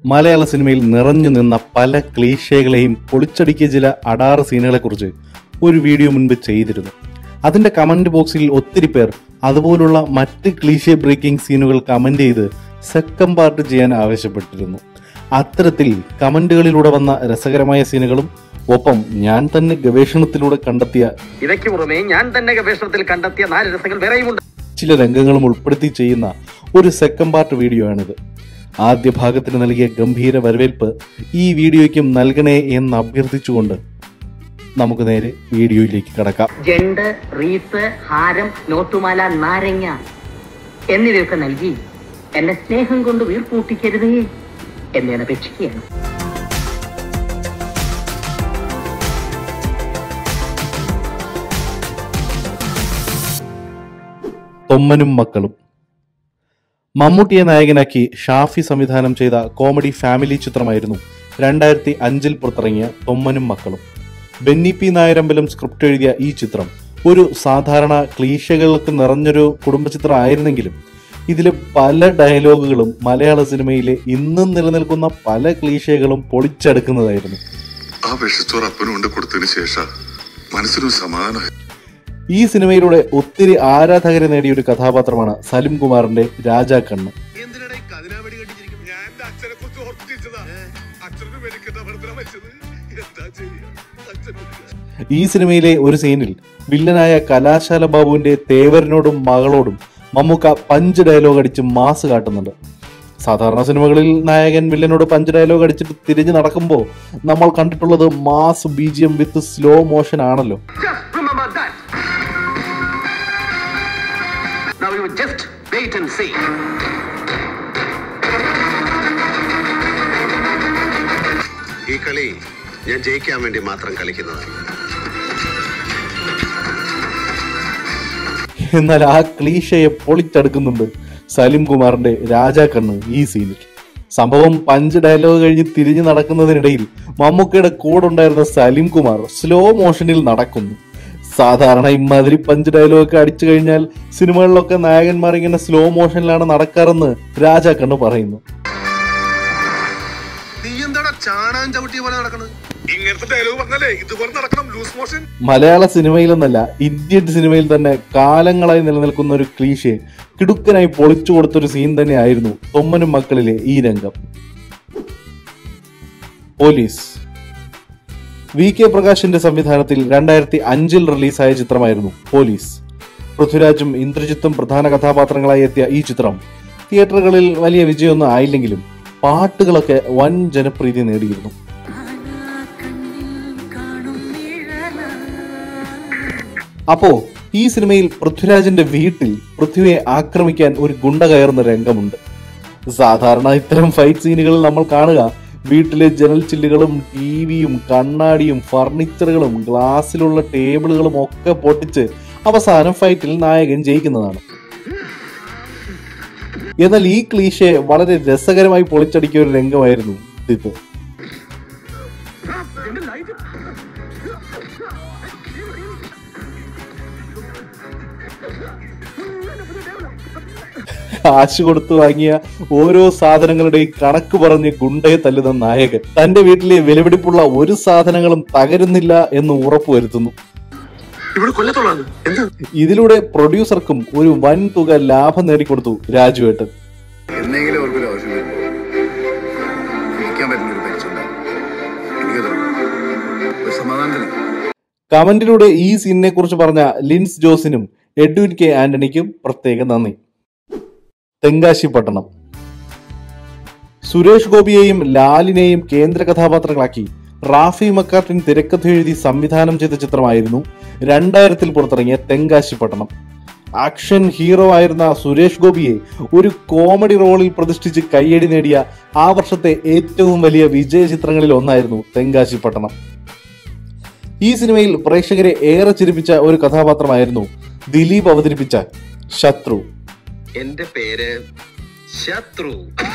മലയാള സിനിമയിൽ നിറഞ്ഞു നിന്ന പല ക്ലീഷകളെയും പൊളിച്ചടുക്കിയ ചില അടാറ് സീനുകളെക്കുറിച്ച് ഒരു വീഡിയോ മുൻപ് ചെയ്തിരുന്നു അതിന്റെ കമന്റ് ബോക്സിൽ ഒത്തിരി പേർ അതുപോലുള്ള മറ്റ് ക്ലീഷെ ബ്രേക്കിംഗ് സീനുകൾ കമന്റ് ചെയ്ത് സെക്കൻഡ് പാർട്ട് ചെയ്യാൻ ആവശ്യപ്പെട്ടിരുന്നു അത്തരത്തിൽ കമന്റുകളിലൂടെ വന്ന രസകരമായ സീനുകളും ഒപ്പം ഞാൻ തന്നെ ഗവേഷണത്തിലൂടെ കണ്ടെത്തിയ ഇവയ്ക്ക് പുറമെ ഞാൻ തന്നെ ഗവേഷണത്തിൽ കണ്ടെത്തിയ നാല് രസങ്ങൾ വേറെയുമുണ്ട് ചില രംഗങ്ങളും ഉൾപ്പെടുത്തി ചെയ്യുന്ന ഒരു സെക്കൻഡ് പാർട്ട് വീഡിയോ ആണിത് ആദ്യ ഭാഗത്തിന് നൽകിയ ഗംഭീര വരവേൽപ്പ് ഈ വീഡിയോയ്ക്കും നൽകണേ എന്ന് അഭ്യർത്ഥിച്ചുകൊണ്ട് നമുക്ക് നേരെ വീഡിയോയിലേക്ക് കടക്കാം ജണ്ട് റീത്ത് ഹാരം നോട്ടുമാല നാരങ്ങ എന്നിവയൊക്കെ നൽകി എന്നെ സ്നേഹം കൊണ്ട് വീർപ്പൂട്ടിക്കരുതേ എന്ന് ഞാൻ അപേക്ഷിക്കുകയാണ് തൊമ്മനും മക്കളും മമ്മൂട്ടിയെ നായകനാക്കി ഷാഫി സംവിധാനം ചെയ്ത കോമഡി ഫാമിലി ചിത്രമായിരുന്നു രണ്ടായിരത്തി അഞ്ചിൽ പുറത്തിറങ്ങിയ തൊമ്മനും മക്കളും ബെന്നി പി നായരമ്പലം സ്ക്രിപ്റ്റ് എഴുതിയ ഈ ചിത്രം ഒരു സാധാരണ ക്ലീശകൾക്ക് നിറഞ്ഞൊരു കുടുംബചിത്രം ആയിരുന്നെങ്കിലും ഇതിലെ പല ഡയലോഗുകളും മലയാള സിനിമയിലെ ഇന്നും നിലനിൽക്കുന്ന പല ക്ലീശകളും പൊളിച്ചെടുക്കുന്നതായിരുന്നു ആ വിഷച്ചോറ് അപ്പനും കൊണ്ട് കൊടുത്തതിന് ശേഷം മനസ്സിനൊരു സമാധാനമായി ഈ സിനിമയിലൂടെ ഒത്തിരി ആരാധകരെ നേടിയ ഒരു കഥാപാത്രമാണ് സലിം കുമാറിന്റെ രാജാക്കണ്ണ് എന്തിനാണ് ഈ കതിനാവടി കണ്ടിരിക്കും ഞാൻ എന്റെ അച്ഛനെ കുറിച്ച് ഓർത്തിച്ചതാ അച്ഛനും എനിക്കെന്താ വെറുതെ മരിച്ചത് എന്താ ചെയ്യാ അച്ഛൻ ഈ സിനിമയിലെ ഒരു സീനിൽ വില്ലനായ കലാശാല ബാബുവിന്റെ തേവരനോടും മകളോടും മമ്മൂക്ക പഞ്ച് ഡയലോഗ് അടിച്ച് മാസ് കാട്ടുന്നുണ്ട് സാധാരണ സിനിമകളിൽ നായകൻ വില്ലനോട് പഞ്ച് ഡയലോഗ് അടിച്ചിട്ട് തിരിഞ്ഞു നടക്കുമ്പോൾ നമ്മൾ കണ്ടിട്ടുള്ളത് mass B G M with slow motion ആണല്ലോ Just remember that. Now you just wait and see. ഈ കളി ഞാൻ ജയിക്കാൻ വേണ്ടി മാത്രം കളിക്കുന്നതാണ് എന്നാൽ ആ ക്ലീശയെ പൊളിച്ചെടുക്കുന്നുണ്ട് സലിം കുമാറിന്റെ രാജാക്കണ്ണ് ഈ സീനിൽ സംഭവം പഞ്ച് ഡയലോഗ് കഴിഞ്ഞ് തിരിഞ്ഞു നടക്കുന്നതിനിടയിൽ മമ്മൂക്കയുടെ കൂടെ ഉണ്ടായിരുന്ന സലിം കുമാർ സ്ലോ മോഷനിൽ നടക്കുന്നു സാധാരണ ഇമാതിരി പഞ്ച് ഡയലോഗ് ഒക്കെ അടിച്ചു കഴിഞ്ഞാൽ സിനിമകളിലൊക്കെ നായകന്മാർ ഇങ്ങനെ സ്ലോ മോഷനിലാണ് നടക്കാറെന്ന് രാജാക്കണ്ണ് പറയുന്നു നീ എന്താടാ ചാണാൻ ചവിട്ടിയ പോലെ നടക്കണത് ഇങ്ങനത്തെ ഡയലോഗ് പറഞ്ഞാലേ ഇതുപോലെ നടക്കണം ലൂസ് മോഷൻ മലയാള സിനിമയിലെന്നല്ല ഇന്ത്യൻ സിനിമയിൽ തന്നെ കാലങ്ങളായി നിലനിൽക്കുന്ന ഒരു ക്ലീഷെ കിടുക്കനായി പൊളിച്ചു കൊടുത്തൊരു സീൻ തന്നെയായിരുന്നു തൊമ്മനും മക്കളിലെ ഈ രംഗം പോലീസ് വി കെ പ്രകാശിന്റെ സംവിധാനത്തിൽ രണ്ടായിരത്തി അഞ്ചിൽ റിലീസായ ചിത്രമായിരുന്നു പോലീസ് പൃഥ്വിരാജും ഇന്ദ്രജിത്തും പ്രധാന കഥാപാത്രങ്ങളായി എത്തിയ ഈ ചിത്രം തിയേറ്ററുകളിൽ വലിയ വിജയമൊന്നും ആയില്ലെങ്കിലും പാട്ടുകളൊക്കെ വൻ ജനപ്രീതി നേടിയിരുന്നു അപ്പോ ഈ സിനിമയിൽ പൃഥ്വിരാജിന്റെ വീട്ടിൽ പൃഥ്വിയെ ആക്രമിക്കാൻ ഒരു ഗുണ്ട കയറുന്ന രംഗമുണ്ട് സാധാരണ ഇത്തരം ഫൈറ്റ് സീനുകളിൽ നമ്മൾ കാണുക വീട്ടിലെ ജനൽ ചില്ലുകളും ടി വിയും കണ്ണാടിയും ഫർണിച്ചറുകളും ഗ്ലാസ്സിലുള്ള ടേബിളുകളും ഒക്കെ പൊട്ടിച്ച് അവസാനം ഫൈറ്റിൽ നായകൻ ജയിക്കുന്നതാണ് എന്നാൽ ഈ ക്ലീഷെ വളരെ രസകരമായി പൊളിച്ചടിക്കിയ ഒരു രംഗമായിരുന്നു ഇത് കാശ് കൊടുത്തു വാങ്ങിയ ഓരോ സാധനങ്ങളുടെയും കണക്ക് പറഞ്ഞ് ഗുണ്ടയെ തല്ലുന്ന നായകൻ തന്റെ വീട്ടിലെ വിലപിടിപ്പുള്ള ഒരു സാധനങ്ങളും തകരുന്നില്ല എന്ന് ഉറപ്പുവരുത്തുന്നു ഇവിടെ കൊല്ലത്തോളാണ് എന്താ ഇതിലൂടെ പ്രൊഡ്യൂസർക്കും ഒരു വൻ തുക ലാഭം നേടിക്കൊടുത്തു രാജുവേട്ടൻ എന്നെങ്കിലും അവർക്കൊരു ആവശ്യം വരുമ്പോ ജയിക്കാൻ പറ്റുന്ന ഒരു പരിചയം എനിക്കത് ഒരു സമാധാനത്തിന് കമന്റിലൂടെ ഈ സീനിനെ കുറിച്ച് പറഞ്ഞ ലിൻസ് ജോസിനും എഡ്വിൻ കെ ആന്റണിക്കും പ്രത്യേക നന്ദി തെങ്കാശി പട്ടണം സുരേഷ് ഗോപിയെയും ലാലിനെയും കേന്ദ്ര കഥാപാത്രങ്ങളാക്കി റാഫി മക്കാർട്ടിൻ തിരക്കഥ എഴുതി സംവിധാനം ചെയ്ത ചിത്രമായിരുന്നു രണ്ടായിരത്തിൽ പുറത്തിറങ്ങിയ തെങ്കാശി പട്ടണം ആക്ഷൻ ഹീറോ ആയിരുന്ന സുരേഷ് ഗോപിയെ ഒരു കോമഡി റോളിൽ പ്രതിഷ്ഠിച്ച് കയ്യടി നേടിയ ആ വർഷത്തെ ഏറ്റവും വലിയ വിജയ ചിത്രങ്ങളിൽ ഒന്നായിരുന്നു തെങ്കാശി പട്ടണം ഈ സിനിമയിൽ പ്രേക്ഷകരെ ഏറെ ചിരിപ്പിച്ച ഒരു കഥാപാത്രമായിരുന്നു ദിലീപ് അവതരിപ്പിച്ച ശത്രു എന്റെ പേര് ശത്രു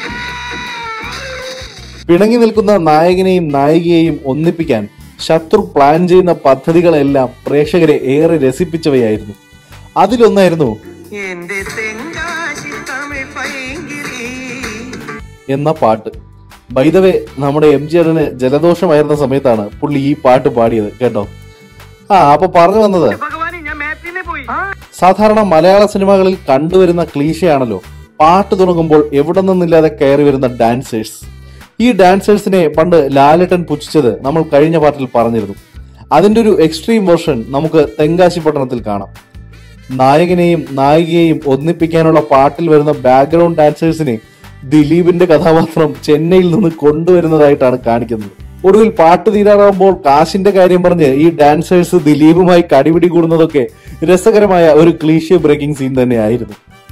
പിണങ്ങി നിൽക്കുന്ന നായകനെയും നായികയെയും ഒന്നിപ്പിക്കാൻ ശത്രു പ്ലാൻ ചെയ്യുന്ന പദ്ധതികളെല്ലാം പ്രേക്ഷകരെ ഏറെ രസിപ്പിച്ചവയായിരുന്നു അതിലൊന്നായിരുന്നു എന്റെ തെങ്കാശി തമിഴ് പൈങ്കിളി എന്ന പാട്ട് ബൈദവേ നമ്മുടെ എം ജി ആറിന് ജലദോഷമായിരുന്ന സമയത്താണ് പുള്ളി ഈ പാട്ട് പാടിയത് കേട്ടോ ആ അപ്പൊ പറഞ്ഞു വന്നത് ഭഗവാനെ ഞാൻ മാറ്റിനെ പോയി സാധാരണ മലയാള സിനിമകളിൽ കണ്ടുവരുന്ന ക്ലീശയാണല്ലോ പാട്ട് തുടങ്ങുമ്പോൾ എവിടെ നിന്നില്ലാതെ കയറി വരുന്ന ഡാൻസേഴ്സ് ഈ ഡാൻസേഴ്സിനെ പണ്ട് ലാലേട്ടൻ പുച്ഛിച്ചത് നമ്മൾ കഴിഞ്ഞ പാട്ടിൽ പറഞ്ഞിരുന്നു അതിന്റെ ഒരു എക്സ്ട്രീം വേർഷൻ നമുക്ക് തെങ്കാശി പട്ടണത്തിൽ കാണാം നായകനെയും നായികയെയും ഒന്നിപ്പിക്കാനുള്ള പാട്ടിൽ വരുന്ന ബാക്ക്ഗ്രൗണ്ട് ഡാൻസേഴ്സിനെ ദിലീപിന്റെ കഥാപാത്രം ചെന്നൈയിൽ നിന്ന് കൊണ്ടുവരുന്നതായിട്ടാണ് കാണിക്കുന്നത് ഒടുവിൽ പാട്ട് തീരാറാകുമ്പോൾ കാശിന്റെ കാര്യം പറഞ്ഞ് ഈ ഡാൻസേഴ്സ് ദിലീപുമായി കടിപിടി കൂടുന്നതൊക്കെ രസകരമായ ഒരു ക്ലീഷ്യ ബ്രേക്കിംഗ് സീൻ തന്നെയായിരുന്നു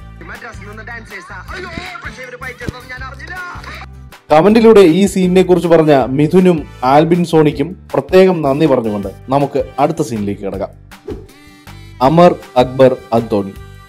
കമന്റിലൂടെ ഈ സീനിനെ കുറിച്ച് പറഞ്ഞ മിഥുനും ആൽബിൻ സോണിക്കും പ്രത്യേകം നന്ദി പറഞ്ഞുകൊണ്ട് നമുക്ക് അടുത്ത സീനിലേക്ക് കിടക്കാം അമർ അക്ബർ അന്തോണി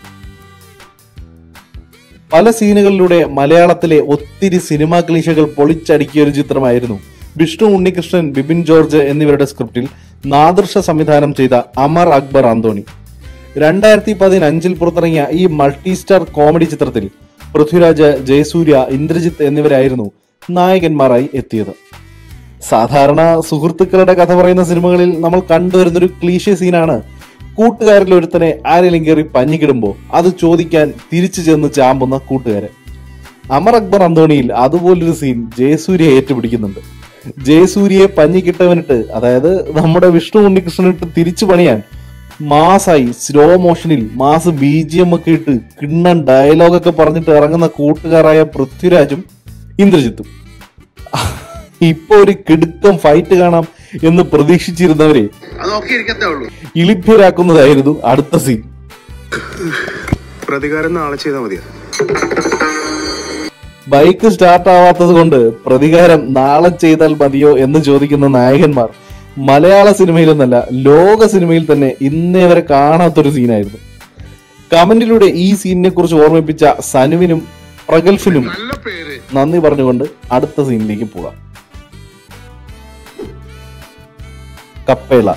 പല സീനുകളിലൂടെ മലയാളത്തിലെ ഒത്തിരി സിനിമാ ക്ലീശകൾ പൊളിച്ചടുക്കിയ ഒരു ചിത്രമായിരുന്നു വിഷ്ണു ഉണ്ണികൃഷ്ണൻ ബിബിൻ ജോർജ് എന്നിവരുടെ സ്ക്രിപ്റ്റിൽ നാദൃശ സംവിധാനം ചെയ്ത അമർ അക്ബർ അന്തോണി രണ്ടായിരത്തി പതിനഞ്ചിൽ പുറത്തിറങ്ങിയ ഈ മൾട്ടി സ്റ്റാർ കോമഡി ചിത്രത്തിൽ പൃഥ്വിരാജ് ജയസൂര്യ ഇന്ദ്രജിത്ത് എന്നിവരായിരുന്നു നായകന്മാരായി എത്തിയത് സാധാരണ സുഹൃത്തുക്കളുടെ കഥ പറയുന്ന സിനിമകളിൽ നമ്മൾ കണ്ടുവരുന്നൊരു ക്ലീഷ്യ സീനാണ് കൂട്ടുകാരിൽ ഒരുത്തനെ ആരെങ്കിലും കയറി പഞ്ഞിക്കിടുമ്പോൾ അത് ചോദിക്കാൻ തിരിച്ചു ചെന്ന് ചാമ്പുന്ന കൂട്ടുകാരൻ അമർ അക്ബർ അന്തോണിയിൽ അതുപോലൊരു സീൻ ജയസൂര്യ ഏറ്റുപിടിക്കുന്നുണ്ട് ജയസൂര്യയെ പഞ്ഞിക്കിട്ടവനിട്ട് അതായത് നമ്മുടെ വിഷ്ണു ഉണ്ണികൃഷ്ണനിട്ട് തിരിച്ചു പണിയാൻ മാസായി സ്ലോ മോഷനിൽ മാസ് ബി ജി എം ഒക്കെ ഇട്ട് കിണ്ണൻ ഡയലോഗൊക്കെ പറഞ്ഞിട്ട് ഇറങ്ങുന്ന കൂട്ടുകാരായ പൃഥ്വിരാജും ഇന്ദ്രജിത്തും ഇപ്പൊ ഒരു കിടുക്കം ഫൈറ്റ് കാണാം എന്ന് പ്രതീക്ഷിച്ചിരുന്നവരെ അത് നോക്കി ഇരിക്കത്തേ ഉള്ളൂ ഇളിഭ്യരാക്കുന്നതായിരുന്നു അടുത്ത സീൻ പ്രതികാരം നാളെ ചെയ്താൽ മതിയോ ബൈക്ക് സ്റ്റാർട്ട് ആവാത്തത് കൊണ്ട് പ്രതികാരം നാളെ ചെയ്താൽ മതിയോ എന്ന് ചോദിക്കുന്ന നായകന്മാർ മലയാള സിനിമയിലെന്നല്ല ലോക സിനിമയിൽ തന്നെ ഇന്നേ വരെ കാണാത്തൊരു സീനായിരുന്നു കമന്റിലൂടെ ഈ സീനിനെ കുറിച്ച് ഓർമ്മിപ്പിച്ച സനുവിനും പ്രഗൽഫിനും നല്ല പേര് നന്ദി പറഞ്ഞുകൊണ്ട് അടുത്ത സീനിലേക്ക് പോകാം കപ്പേള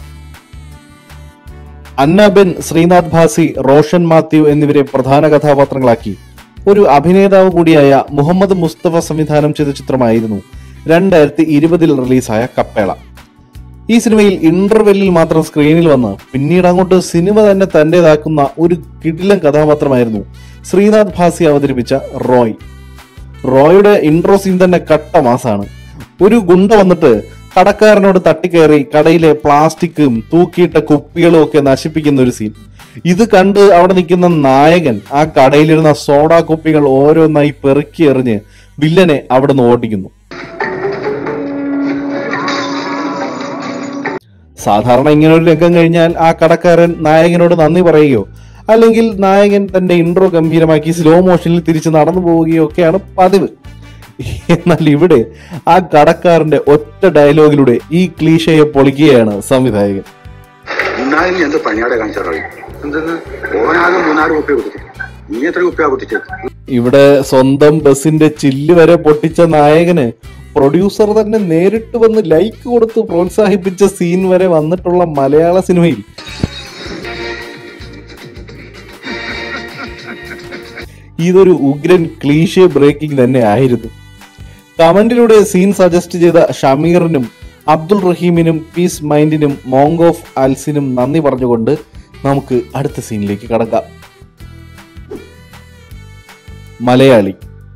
അന്നബെൻ ശ്രീനാഥ് ഭാസി റോഷൻ മാത്യു എന്നിവരെ പ്രധാന കഥാപാത്രങ്ങളാക്കി ഒരു അഭിനേതാവ് കൂടിയായ മുഹമ്മദ് മുസ്തഫ സംവിധാനം ചെയ്ത ചിത്രമായിരുന്നു രണ്ടായിരത്തി ഇരുപതിൽ റിലീസായ കപ്പേള ഈ സിനിമയിൽ ഇന്റർവെല്ലിൽ മാത്രം സ്ക്രീനിൽ വന്ന് പിന്നീട് അങ്ങോട്ട് സിനിമ തന്നെ തന്റേതാക്കുന്ന ഒരു കിടിലൻ കഥാപാത്രമായിരുന്നു ശ്രീനാഥ് ഭാസി അവതരിപ്പിച്ച റോയ് റോയുടെ ഇൻട്രോ സീൻ തന്നെ കട്ട മാസാണ് ഒരു ഗുണ്ട വന്നിട്ട് കടക്കാരനോട് തട്ടിക്കയറി കടയിലെ പ്ലാസ്റ്റിക്കും തൂക്കിയിട്ട കുപ്പികളും ഒക്കെ നശിപ്പിക്കുന്ന ഒരു സീൻ ഇത് കണ്ട് അവിടെ നിൽക്കുന്ന നായകൻ ആ കടയിലിരുന്ന സോഡാ കുപ്പികൾ ഓരോന്നായി പെറുക്കി എറിഞ്ഞ് വില്ലനെ അവിടെ നിന്ന് ഓടിക്കുന്നു സാധാരണ ഇങ്ങനെ ഒരു രംഗം കഴിഞ്ഞാൽ ആ കടക്കാരൻ നായകനോട് നന്ദി പറയുകയോ അല്ലെങ്കിൽ നായകൻ തന്റെ ഇൻട്രോ ഗംഭീരമാക്കി സ്ലോ മോഷനിൽ തിരിച്ച് നടന്നു പോവുകയോ ഒക്കെയാണ് പതിവ് എന്നാൽ ഇവിടെ ആ കടക്കാരന്റെ ഒറ്റ ഡയലോഗിലൂടെ ഈ ക്ലീശയെ പൊളിക്കുകയാണ് സംവിധായകൻ മൂന്നാറിൽ എന്ത് പണിയാടെ കാണിച്ചാറോ എന്തെന്ന് ഓനാകെ മൂന്നാറ് കുപ്പി കൊടുത്തു നീ എത്ര കുപ്പിയാ പൊട്ടിച്ചത് ഇവിടെ സ്വന്തം ബസിന്റെ ചില്ല് വരെ പൊട്ടിച്ച നായകന് പ്രൊഡ്യൂസർ തന്നെ നേരിട്ട് വന്ന് ലൈക്ക് കൊടുത്ത് പ്രോത്സാഹിപ്പിച്ച സീൻ വരെ വന്നിട്ടുള്ള മലയാള സിനിമയിൽ ഇതൊരു ഉഗ്രൻ ക്ലീഷേ ബ്രേക്കിംഗ് തന്നെ ആയിരുന്നു കമന്റിലൂടെ സീൻ സജസ്റ്റ് ചെയ്ത ഷമീറിനും അബ്ദുൾ റഹീമിനും പീസ് മൈൻഡിനും മോങ് ഓഫ് അൽസിനും നന്ദി പറഞ്ഞുകൊണ്ട് നമുക്ക് അടുത്ത സീനിലേക്ക് കടക്കാം മലയാളി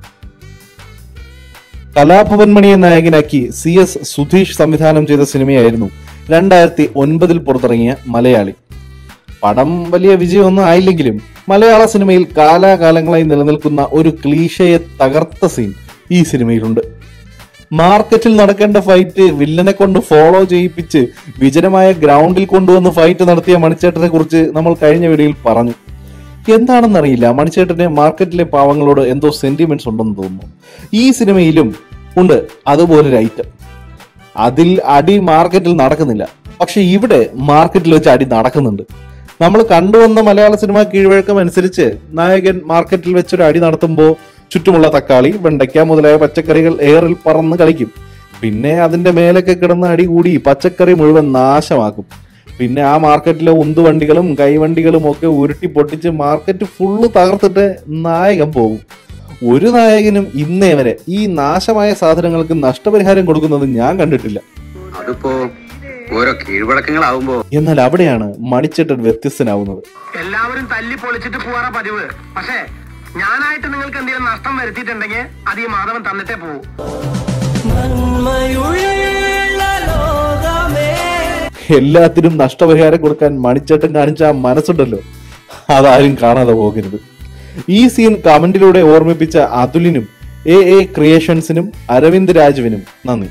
കലാഭവൻ മണിയെ നായകനാക്കി സി എസ് സുധീഷ് സംവിധാനം ചെയ്ത സിനിമയായിരുന്നു രണ്ടായിരത്തി ഒൻപതിൽ പുറത്തിറങ്ങിയ മലയാളി പടം വലിയ വിജയമൊന്നും ആയില്ലെങ്കിലും മലയാള സിനിമയിൽ കാലാകാലങ്ങളായി നിലനിൽക്കുന്ന ഒരു ക്ലീശയെ തകർത്ത സീൻ ഈ സിനിമയിലുണ്ട് മാർക്കറ്റിൽ നടക്കേണ്ട ഫൈറ്റ് വില്ലനെ കൊണ്ട് ഫോളോ ചെയ്യിപ്പിച്ച് വിജനമായ ഗ്രൗണ്ടിൽ കൊണ്ടുവന്ന് ഫൈറ്റ് നടത്തിയ മണിച്ചേട്ടനെ കുറിച്ച് നമ്മൾ കഴിഞ്ഞ വീഡിയോയിൽ പറഞ്ഞു എന്താണെന്നറിയില്ല മണിച്ചേട്ടന് മാർക്കറ്റിലെ പാവങ്ങളോട് എന്തോ സെന്റിമെന്റ്സ് ഉണ്ടെന്ന് തോന്നുന്നു ഈ സിനിമയിലും ഉണ്ട് അതുപോലൊരു ഐറ്റം അതിൽ അടി മാർക്കറ്റിൽ നടക്കുന്നില്ല പക്ഷെ ഇവിടെ മാർക്കറ്റിൽ വെച്ച് അടി നടക്കുന്നുണ്ട് നമ്മൾ കണ്ടുവന്ന മലയാള സിനിമ കീഴ്വഴക്കം അനുസരിച്ച് നായകൻ മാർക്കറ്റിൽ വെച്ചൊരു അടി നടത്തുമ്പോൾ ചുറ്റുമുള്ള തക്കാളി വെണ്ടയ്ക്ക മുതലായ പച്ചക്കറികൾ എയറിൽ പറന്ന് കളിക്കും പിന്നെ അതിന്റെ മേലൊക്കെ കിടന്ന അടി കൂടി പച്ചക്കറി മുഴുവൻ നാശമാക്കും പിന്നെ ആ മാർക്കറ്റിലെ ഉന്തുവണ്ടികളും കൈവണ്ടികളും ഒക്കെ ഉരുട്ടി പൊട്ടിച്ച് മാർക്കറ്റ് ഫുള്ള് തകർത്തിട്ട് നായകൻ പോകും ഒരു നായകനും ഇന്നേ വരെ ഈ നാശമായ സാധനങ്ങൾക്ക് നഷ്ടപരിഹാരം കൊടുക്കുന്നത് ഞാൻ കണ്ടിട്ടില്ല അതിപ്പോ ഓരോ കീഴ്വഴക്കങ്ങളാവുമ്പോ എന്നാൽ അവിടെയാണ് മണിച്ചേട്ടൻ വ്യത്യസ്തനാവുന്നത് എല്ലാവരും തല്ലി പൊളിച്ചിട്ട് പോവാറ പതിവ് പക്ഷേ ഞാനായിട്ട് നിങ്ങൾക്ക് എന്തെങ്കിലും നഷ്ടം വരുത്തിയിട്ടുണ്ടെങ്കിൽ അത് ഈ മാധവൻ തന്നിട്ടേ പോകൂ എല്ലാത്തിനും നഷ്ടപരിഹാരം കൊടുക്കാൻ മണിച്ചേട്ടൻ കാണിച്ച ആ മനസ്സുണ്ടല്ലോ അതാരും കാണാതെ പോകരുത് ഈ സീൻ കമന്റിലൂടെ ഓർമ്മിപ്പിച്ച അതുലിനും എ എ ക്രിയേഷൻസിനും അരവിന്ദ് രാജുവിനും നന്ദി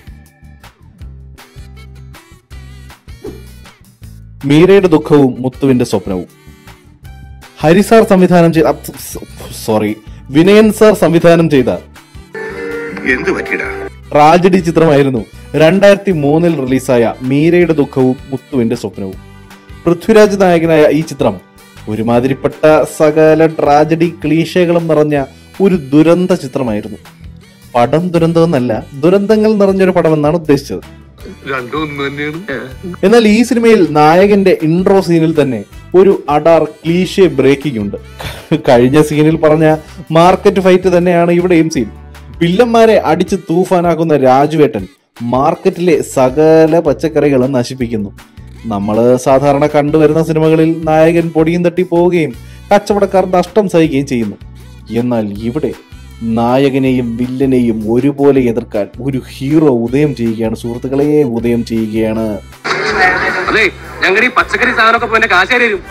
മീരയുടെ ദുഃഖവും മുത്തുവിന്റെ സ്വപ്നവും ഹരിസാർ സംവിധാനം ചെയ്ത സോറി വിനയൻ സാർ സംവിധാനം ചെയ്ത എന്ത് പറ്റിയടാ ട്രാജഡി ചിത്രമായിരുന്നു രണ്ടായിരത്തി മൂന്നിൽ റിലീസായ മീരയുടെ ദുഃഖവും മുത്തുവിന്റെ സ്വപ്നവും പൃഥ്വിരാജ് നായകനായ ഈ ചിത്രം ഒരുമാതിരിപ്പെട്ട സകല ട്രാജഡി ക്ലീശകളും നിറഞ്ഞ ഒരു ദുരന്ത ചിത്രമായിരുന്നു പടം ദുരന്തമെന്നല്ല ദുരന്തങ്ങൾ നിറഞ്ഞൊരു പടം എന്നാണ് ഉദ്ദേശിച്ചത് രണ്ടും ഒന്ന് തന്നെയാണ് എന്നാൽ ഈ സിനിമയിൽ നായകന്റെ ഇൻട്രോ സീനിൽ തന്നെ ഒരു അടാർ ക്ലീഷെ ബ്രേക്കിംഗ് ഉണ്ട് കഴിഞ്ഞ സീനിൽ പറഞ്ഞ മാർക്കറ്റ് ഫൈറ്റ് തന്നെയാണ് ഇവിടെയും സീൻ വില്ലന്മാരെ അടിച്ച് തൂഫാനാക്കുന്ന രാജുവേട്ടൻ മാർക്കറ്റിലെ സകല പച്ചക്കറികളും നശിപ്പിക്കുന്നു നമ്മൾ സാധാരണ കണ്ടുവരുന്ന സിനിമകളിൽ നായകൻ പൊടിയും തട്ടി പോവുകയും കച്ചവടക്കാർ നഷ്ടം സഹിക്കുകയും ചെയ്യുന്നു എന്നാൽ ഇവിടെ നായകനെയും വില്ലനെയും ഒരുപോലെ എതിർക്കാൻ ഒരു ഹീറോ ഉദയം ചെയ്യുകയാണ് സുഹൃത്തുക്കളെ ഉദയം ചെയ്യുകയാണ് അതെ ഞങ്ങളുടെ ഈ പച്ചക്കറി സാധനമൊക്കെ പോയി കാശാരി തരും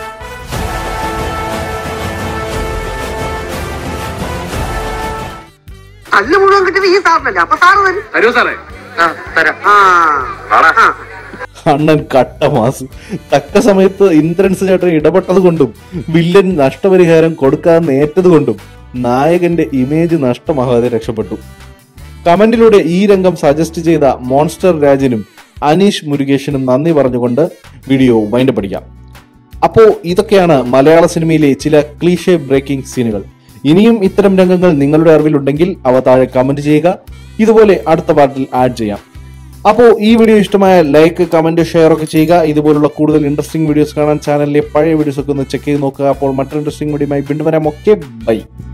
അല്ല മുഴുവൻ കിട്ടിയത് ഈ സാറിനല്ലേ അപ്പൊ സാറ് തരും തരൂ സാറേ തരാം അണ്ണൻ കട്ടമാസ് തക്ക സമയത്ത് ഇന്ദ്രൻസ് ചേട്ടൻ ഇടപെട്ടത് കൊണ്ടും വില്ലൻ നഷ്ടപരിഹാരം കൊടുക്കാൻ ഏറ്റത് കൊണ്ടും നായകന്റെ ഇമേജ് നഷ്ടമാകാതെ രക്ഷപ്പെട്ടു കമന്റിലൂടെ ഈ രംഗം സജസ്റ്റ് ചെയ്ത മോൺസ്റ്റർ രാജിനും അനീഷ് മുരുകേഷിനും നന്ദി പറഞ്ഞുകൊണ്ട് വീഡിയോ വൈൻഡ് പഠിക്കാം അപ്പോ ഇതൊക്കെയാണ് മലയാള സിനിമയിലെ ചില ക്ലീഷെ ബ്രേക്കിംഗ് സീനുകൾ ഇനിയും ഇത്തരം രംഗങ്ങൾ നിങ്ങളുടെ അറിവിലുണ്ടെങ്കിൽ അവ താഴെ കമന്റ് ചെയ്യുക ഇതുപോലെ അടുത്ത പാർട്ടിൽ ആഡ് ചെയ്യാം അപ്പോൾ ഈ വീഡിയോ ഇഷ്ടമായ ലൈക്ക് കമന്റ് ഷെയർ ഒക്കെ ചെയ്യുക ഇതുപോലുള്ള കൂടുതൽ ഇൻട്രസ്റ്റിംഗ് വീഡിയോസ് കാണാൻ ചാനലിലെ പഴയ വീഡിയോസ് ഒക്കെ ഒന്ന് ചെക്ക് ചെയ്ത് നോക്കുക അപ്പോൾ മറ്റൊരു ഇൻട്രസ്റ്റിംഗ് വീഡിയോയുമായി വീണ്ടും വരാം ഓക്കെ ബൈ